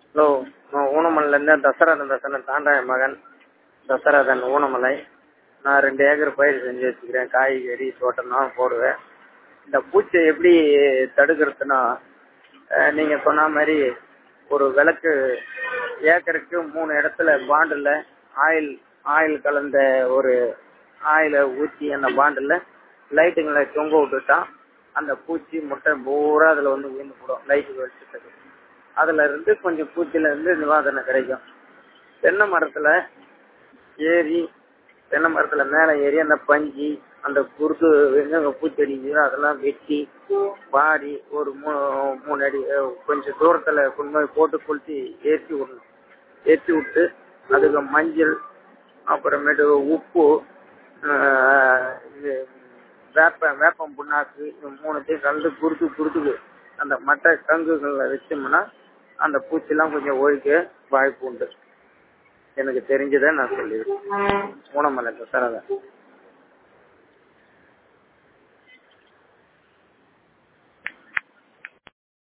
hello நான் ஊனமலையிலேருந்து தசரதன் பேசுகிறேன் தாண்டா என் மகன் தசரதன் ஊனமலை நான் ரெண்டு ஏக்கர் பயிர் செஞ்சு வச்சுக்கிறேன் காய்கறி தோட்டம் தான் போடுவேன் இந்த பூச்சியை எப்படி தடுக்கிறதுனா நீங்கள் சொன்ன மாதிரி ஒரு விளக்கு ஏக்கருக்கு மூணு இடத்துல பாண்டில் ஆயில் ஆயில் கலந்த ஒரு ஆயிலை ஊற்றி அந்த பாண்டில் லைட்டுங்களை தொங்க விட்டுட்டா அந்த பூச்சி முட்டை பூரா அதில் வந்து விழுந்து போடும் லைட்டு வெளிச்சத்துக்கு அதில் இருந்து கொஞ்சம் பூச்சியிலேருந்து நிவாரணம் கிடைக்கும் தென்னை மரத்தில் ஏறி தென்னை மரத்தில் மேலே ஏறி அந்த பஞ்சு அந்த குருத்து எங்கெங்க பூச்செடி இருக்குதோ அதெல்லாம் வெட்டி வாரி ஒரு மூ மூணு அடி அஹ், கொஞ்சம் தூரத்தில் கொண்டு போய் போட்டு கொளுத்தி ஏற்றி விடணும் ஏற்றி விட்டு அதுக்கு மஞ்சள் அப்புறமேட்டு உப்பு ஆஹ், இது வேப்ப வேப்பம் புண்ணாக்கு இது மூணுத்தையும் கலந்து குறுக்கு குறுக்கு அந்த மட்டை கங்குகளில் வச்சோம்னா அந்த பூச்சிலாம் கொஞ்சம் ஒழிக்க வாய்ப்பு உண்டு எனக்கு தெரிஞ்சதை நான் சொல்லியிருக்கேன் ஊனமலை சரதன்